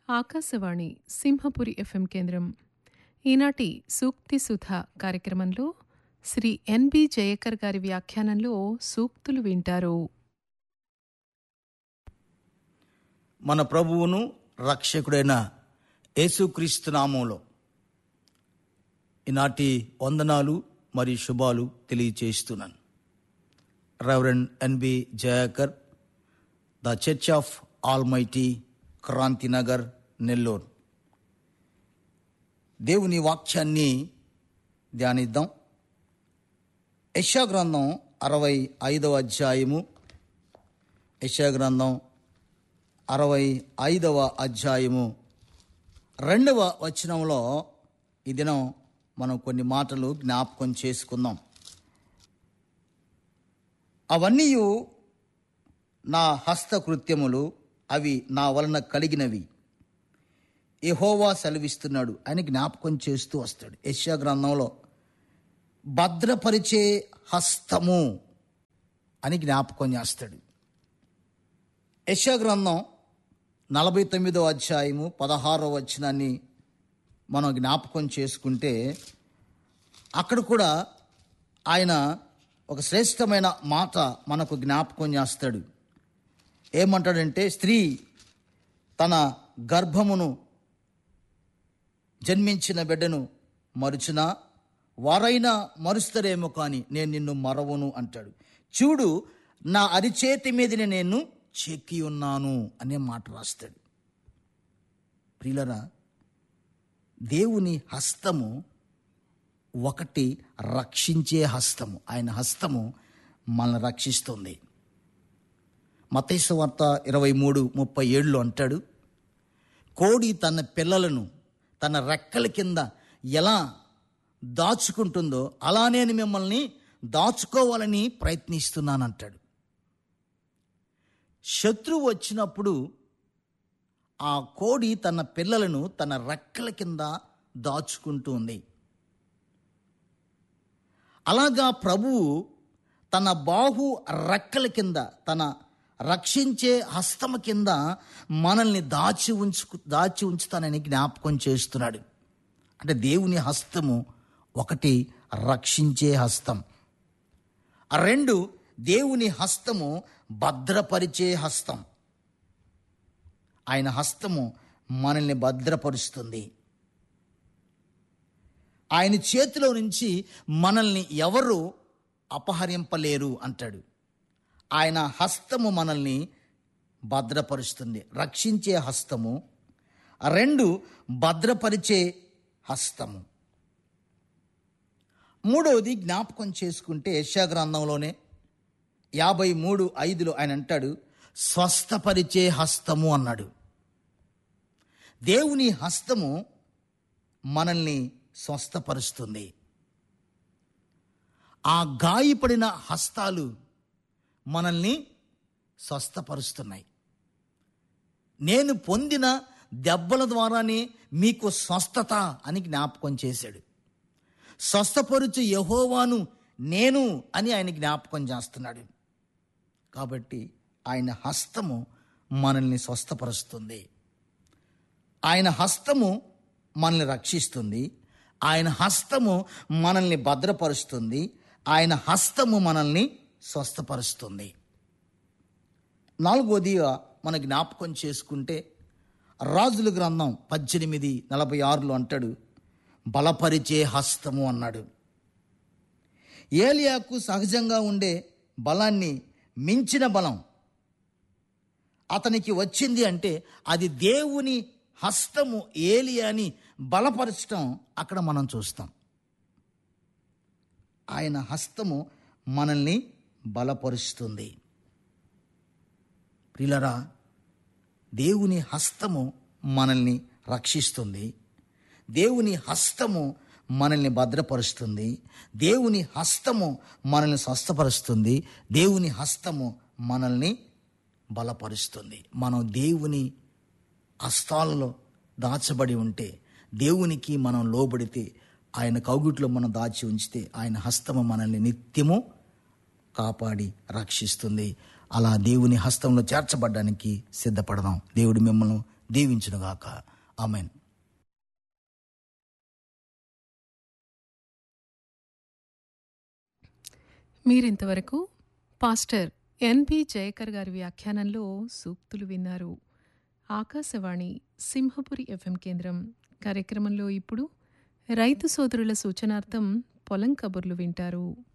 Akashvani Simhapuri FM కేంద్రం ఈనాటి సూక్తి సుధ కార్యక్రమంలో శ్రీ ఎన్బి జయకర్ గారి వ్యాఖ్యానంలో సూక్తులు వింటారు మన ప్రభువును రక్షకుడైన యేసుక్రీస్తు నామంలో ఈనాటి వందనాలు మరియు శుభాలు తెలియచేస్తున్నాను reverend N B Jayakar the church of almighty Kranthinagar Nellore దేవుని వాక్యాన్ని ధ్యానిద్దాం యశా గ్రంథం అరవై ఐదవ అధ్యాయము యశా గ్రంథం అరవై ఐదవ అధ్యాయము రెండవ వచనంలో ఈ దినం మనం కొన్ని మాటలు జ్ఞాపకం చేసుకుందాం అవన్నీ నా హస్తకృత్యములు అవి నా వలన కలిగినవి యెహోవా సెలవిస్తున్నాడు అని జ్ఞాపకం చేస్తూ వస్తాడు యశ్యా గ్రంథంలో భద్రపరిచే హస్తము అని జ్ఞాపకం చేస్తాడు యశా గ్రంథం నలభై తొమ్మిదో అధ్యాయము పదహారో వచనాన్ని మనం జ్ఞాపకం చేసుకుంటే అక్కడ కూడా ఆయన ఒక శ్రేష్టమైన మాట మనకు జ్ఞాపకం చేస్తాడు ఏమంటాడంటే స్త్రీ తన గర్భమును జన్మించిన బిడ్డను మరుచునా వారైనా మరుస్తారేమో కానీ నేను నిన్ను మరవను అంటాడు చూడు నా అరిచేతి మీదనే నేను చెక్కి ఉన్నాను అనే మాట రాస్తాడు ప్రియులరా దేవుని హస్తము ఒకటి రక్షించే హస్తము ఆయన హస్తము మనల్ని రక్షిస్తుంది మతేశ్వ వార్త ఇరవై మూడు ముప్పై ఏడులో అంటాడు కోడి తన పిల్లలను తన రెక్కల కింద ఎలా దాచుకుంటుందో అలా నేను మిమ్మల్ని దాచుకోవాలని ప్రయత్నిస్తున్నానంటాడు శత్రువు వచ్చినప్పుడు ఆ కోడి తన పిల్లలను తన రెక్కల కింద దాచుకుంటూ ఉంది అలాగా ప్రభువు తన బాహు రెక్కల కింద తన రక్షించే హస్తము కింద మనల్ని దాచి ఉంచు దాచి ఉంచుతానని జ్ఞాపకం చేస్తున్నాడు అంటే దేవుని హస్తము ఒకటి రక్షించే హస్తం ఆ రెండు దేవుని హస్తము భద్రపరిచే హస్తం ఆయన హస్తము మనల్ని భద్రపరుస్తుంది ఆయన చేతిలో నుంచి మనల్ని ఎవరు అపహరింపలేరు అంటాడు ఆయన హస్తము మనల్ని భద్రపరుస్తుంది రక్షించే హస్తము రెండు భద్రపరిచే హస్తము మూడవది జ్ఞాపకం చేసుకుంటే యశా గ్రంథంలోనే యాభై మూడు ఐదులో ఆయన అంటాడు స్వస్థపరిచే హస్తము అన్నాడు దేవుని హస్తము మనల్ని స్వస్థపరుస్తుంది ఆ గాయపడిన హస్తాలు మనల్ని స్వస్థపరుస్తున్నాయి నేను పొందిన దెబ్బల ద్వారానే మీకు స్వస్థత అని జ్ఞాపకం చేశాడు స్వస్థపరుచు యహోవాను నేను అని ఆయన జ్ఞాపకం చేస్తున్నాడు కాబట్టి ఆయన హస్తము మనల్ని స్వస్థపరుస్తుంది ఆయన హస్తము మనల్ని రక్షిస్తుంది ఆయన హస్తము మనల్ని భద్రపరుస్తుంది ఆయన హస్తము మనల్ని స్వస్థపరుస్తుంది నాలుగోదిగా మన జ్ఞాపకం చేసుకుంటే రాజుల గ్రంథం పద్దెనిమిది నలభై ఆరులో అంటాడు బలపరిచే హస్తము అన్నాడు ఏలియాకు సహజంగా ఉండే బలాన్ని మించిన బలం అతనికి వచ్చింది అంటే అది దేవుని హస్తము ఏలియాని బలపరచటం అక్కడ మనం చూస్తాం ఆయన హస్తము మనల్ని బలపరుస్తుంది ప్రిలరా దేవుని హస్తము మనల్ని రక్షిస్తుంది దేవుని హస్తము మనల్ని భద్రపరుస్తుంది దేవుని హస్తము మనల్ని స్వస్థపరుస్తుంది దేవుని హస్తము మనల్ని బలపరుస్తుంది మనం దేవుని హస్తాలలో దాచబడి ఉంటే దేవునికి మనం లోబడితే ఆయన కౌగుట్లో మనం దాచి ఉంచితే ఆయన హస్తము మనల్ని నిత్యము కాపాడి రక్షిస్తుంది అలా దేవుని హస్తంలో చేర్చబడ్డానికి సిద్ధపడదాం దేవుడు మిమ్మల్ని దీవించునుగాక ఆమెన్ మీరింతవరకు పాస్టర్ ఎన్బి జయకర్ గారి వ్యాఖ్యానంలో సూక్తులు విన్నారు ఆకాశవాణి సింహపురి ఎఫ్ఎం కేంద్రం కార్యక్రమంలో ఇప్పుడు రైతు సోదరుల సూచనార్థం పొలం కబుర్లు వింటారు